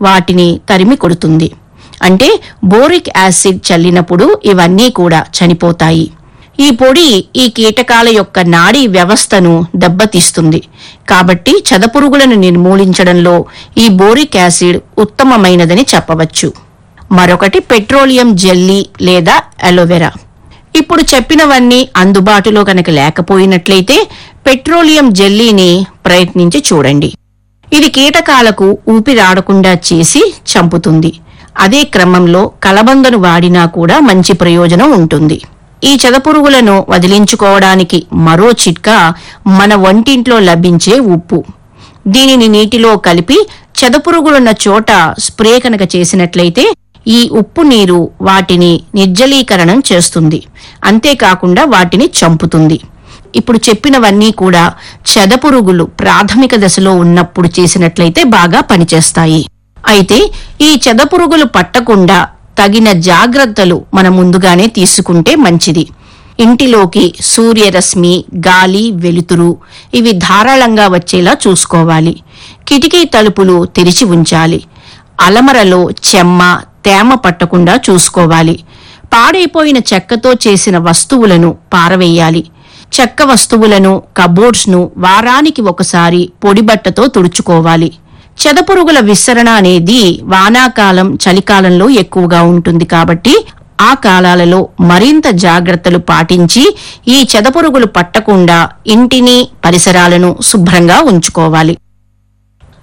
వాటిని తరిమి కొడుతుంది అంటే బోరిక్ యాసిడ్ చల్లినప్పుడు ఇవన్నీ కూడా చనిపోతాయి ఈ పొడి ఈ కీటకాల యొక్క నాడీ వ్యవస్థను దెబ్బతీస్తుంది కాబట్టి చదపురుగులను నిర్మూలించడంలో ఈ బోరిక్ యాసిడ్ ఉత్తమమైనదని చెప్పవచ్చు మరొకటి పెట్రోలియం జెల్లీ లేదా అలోవెరా ఇప్పుడు చెప్పినవన్నీ అందుబాటులో కనుక లేకపోయినట్లయితే పెట్రోలియం జెల్లీని ప్రయత్నించి చూడండి ఇది కీటకాలకు ఊపిరాడకుండా చేసి చంపుతుంది అదే క్రమంలో కలబందను వాడినా కూడా మంచి ప్రయోజనం ఉంటుంది ఈ చెదపురుగులను వదిలించుకోవడానికి మరో చిట్కా మన వంటింట్లో లభించే ఉప్పు దీనిని నీటిలో కలిపి చెదపురుగులున్న చోట స్ప్రే కనుక చేసినట్లయితే ఈ ఉప్పు నీరు వాటిని నిర్జలీకరణం చేస్తుంది అంతేకాకుండా వాటిని చంపుతుంది ఇప్పుడు చెప్పినవన్నీ కూడా చెదపురుగులు ప్రాథమిక దశలో ఉన్నప్పుడు చేసినట్లయితే బాగా పనిచేస్తాయి అయితే ఈ చెదపురుగులు పట్టకుండా తగిన జాగ్రత్తలు మనం ముందుగానే తీసుకుంటే మంచిది ఇంటిలోకి సూర్యరశ్మి గాలి వెలుతురు ఇవి ధారాళంగా వచ్చేలా చూసుకోవాలి కిటికీ తలుపులు తెరిచి ఉంచాలి అలమరలో చెమ్మ తేమ పట్టకుండా చూసుకోవాలి పాడైపోయిన చెక్కతో చేసిన వస్తువులను పారవేయాలి చెక్క వస్తువులను కబోర్డ్స్ ను వారానికి ఒకసారి పొడిబట్టతో తుడుచుకోవాలి చెదపురుగుల విసరణ అనేది వానాకాలం చలికాలంలో ఎక్కువగా ఉంటుంది కాబట్టి ఆ కాలాలలో మరింత జాగ్రత్తలు పాటించి ఈ చెదపురుగులు పట్టకుండా ఇంటిని పరిసరాలను శుభ్రంగా ఉంచుకోవాలి